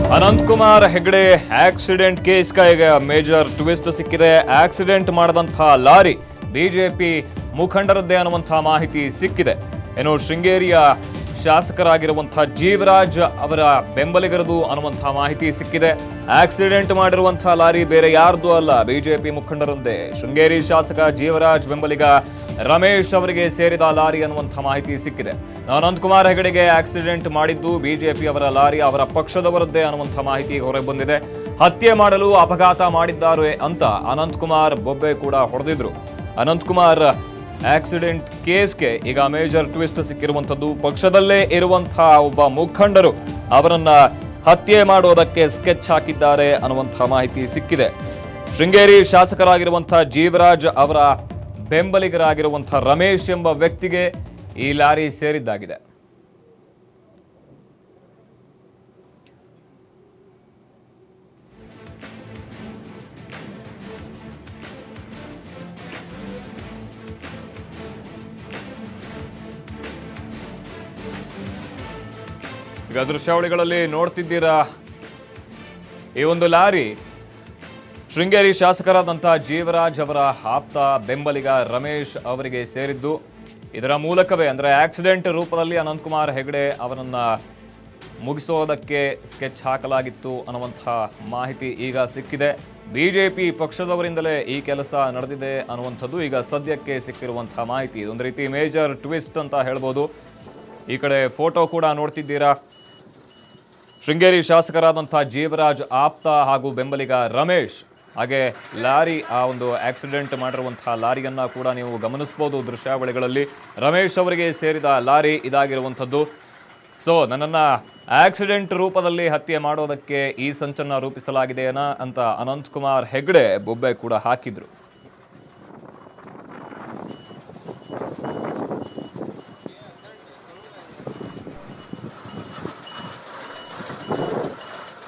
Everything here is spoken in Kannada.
ಅನಂತಕುಮಾರ್ ಹೆಗಡೆ ಆಕ್ಸಿಡೆಂಟ್ ಕೇಸ್ ಈಗ ಮೇಜರ್ ಟ್ವಿಸ್ಟ್ ಸಿಕ್ಕಿದೆ ಆಕ್ಸಿಡೆಂಟ್ ಮಾಡದಂತಹ ಲಾರಿ ಬಿಜೆಪಿ ಮುಖಂಡರದ್ದೇ ಅನ್ನುವಂತಹ ಮಾಹಿತಿ ಸಿಕ್ಕಿದೆ ಏನು ಶೃಂಗೇರಿಯ ಶಾಸಕರಾಗಿರುವಂತಹ ಜೀವರಾಜ್ ಅವರ ಬೆಂಬಲಿಗರದು ಅನ್ನುವಂತಹ ಮಾಹಿತಿ ಸಿಕ್ಕಿದೆ ಆಕ್ಸಿಡೆಂಟ್ ಮಾಡಿರುವಂತಹ ಲಾರಿ ಬೇರೆ ಯಾರ್ದು ಅಲ್ಲ ಬಿಜೆಪಿ ಮುಖಂಡರೊಂದೇ ಶೃಂಗೇರಿ ಶಾಸಕ ಜೀವರಾಜ್ ಬೆಂಬಲಿಗ ರಮೇಶ್ ಅವರಿಗೆ ಸೇರಿದ ಲಾರಿ ಅನ್ನುವಂಥ ಮಾಹಿತಿ ಸಿಕ್ಕಿದೆ ಅನಂತಕುಮಾರ್ ಹೆಗಡೆಗೆ ಆಕ್ಸಿಡೆಂಟ್ ಮಾಡಿದ್ದು ಬಿಜೆಪಿ ಅವರ ಲಾರಿ ಅವರ ಪಕ್ಷದವರದ್ದೇ ಅನ್ನುವಂಥ ಮಾಹಿತಿ ಹೊರಗೆ ಬಂದಿದೆ ಹತ್ಯೆ ಮಾಡಲು ಅಪಘಾತ ಮಾಡಿದ್ದಾರೆ ಅಂತ ಅನಂತಕುಮಾರ್ ಬೊಬ್ಬೆ ಕೂಡ ಹೊಡೆದಿದ್ರು ಅನಂತಕುಮಾರ್ ಆಕ್ಸಿಡೆಂಟ್ ಕೇಸ್ಗೆ ಈಗ ಮೇಜರ್ ಟ್ವಿಸ್ಟ್ ಸಿಕ್ಕಿರುವಂಥದ್ದು ಪಕ್ಷದಲ್ಲೇ ಇರುವಂತಹ ಒಬ್ಬ ಮುಖಂಡರು ಅವರನ್ನ ಹತ್ಯೆ ಮಾಡೋದಕ್ಕೆ ಸ್ಕೆಚ್ ಹಾಕಿದ್ದಾರೆ ಅನ್ನುವಂಥ ಮಾಹಿತಿ ಸಿಕ್ಕಿದೆ ಶೃಂಗೇರಿ ಶಾಸಕರಾಗಿರುವಂತಹ ಜೀವರಾಜ್ ಅವರ ಬೆಂಬಲಿಗರಾಗಿರುವಂತಹ ರಮೇಶ್ ಎಂಬ ವ್ಯಕ್ತಿಗೆ ಈ ಲಾರಿ ಸೇರಿದ್ದಾಗಿದೆ ಈಗ ದೃಶ್ಯಾವಳಿಗಳಲ್ಲಿ ನೋಡ್ತಿದ್ದೀರಾ ಈ ಒಂದು ಲಾರಿ ಶೃಂಗೇರಿ ಶಾಸಕರಾದಂತಹ ಜೀವರಾಜ್ ಅವರ ಆಪ್ತ ಬೆಂಬಲಿಗ ರಮೇಶ್ ಅವರಿಗೆ ಸೇರಿದ್ದು ಇದರ ಮೂಲಕವೇ ಅಂದರೆ ಆಕ್ಸಿಡೆಂಟ್ ರೂಪದಲ್ಲಿ ಅನಂತಕುಮಾರ್ ಹೆಗಡೆ ಅವರನ್ನ ಮುಗಿಸೋದಕ್ಕೆ ಸ್ಕೆಚ್ ಹಾಕಲಾಗಿತ್ತು ಅನ್ನುವಂಥ ಮಾಹಿತಿ ಈಗ ಸಿಕ್ಕಿದೆ ಬಿಜೆಪಿ ಪಕ್ಷದವರಿಂದಲೇ ಈ ಕೆಲಸ ನಡೆದಿದೆ ಅನ್ನುವಂಥದ್ದು ಈಗ ಸದ್ಯಕ್ಕೆ ಸಿಕ್ಕಿರುವಂತಹ ಮಾಹಿತಿ ಇದೊಂದು ರೀತಿ ಮೇಜರ್ ಟ್ವಿಸ್ಟ್ ಅಂತ ಹೇಳ್ಬೋದು ಈ ಕಡೆ ಫೋಟೋ ಕೂಡ ನೋಡ್ತಿದ್ದೀರಾ ಶೃಂಗೇರಿ ಶಾಸಕರಾದಂತಹ ಜೀವರಾಜ್ ಆಪ್ತ ಹಾಗೂ ಬೆಂಬಲಿಗ ರಮೇಶ್ ಹಾಗೆ ಲಾರಿ ಆ ಒಂದು ಆಕ್ಸಿಡೆಂಟ್ ಮಾಡಿರುವಂತಹ ಲಾರಿಯನ್ನ ಕೂಡ ನೀವು ಗಮನಿಸಬಹುದು ದೃಶ್ಯಾವಳಿಗಳಲ್ಲಿ ರಮೇಶ್ ಅವರಿಗೆ ಸೇರಿದ ಲಾರಿ ಇದಾಗಿರುವಂಥದ್ದು ಸೊ ನನ್ನನ್ನ ಆಕ್ಸಿಡೆಂಟ್ ರೂಪದಲ್ಲಿ ಹತ್ಯೆ ಮಾಡೋದಕ್ಕೆ ಈ ಸಂಚನ್ನ ರೂಪಿಸಲಾಗಿದೆಯೇನಾ ಅಂತ ಅನಂತಕುಮಾರ್ ಹೆಗ್ಡೆ ಬೊಬ್ಬೆ ಕೂಡ ಹಾಕಿದ್ರು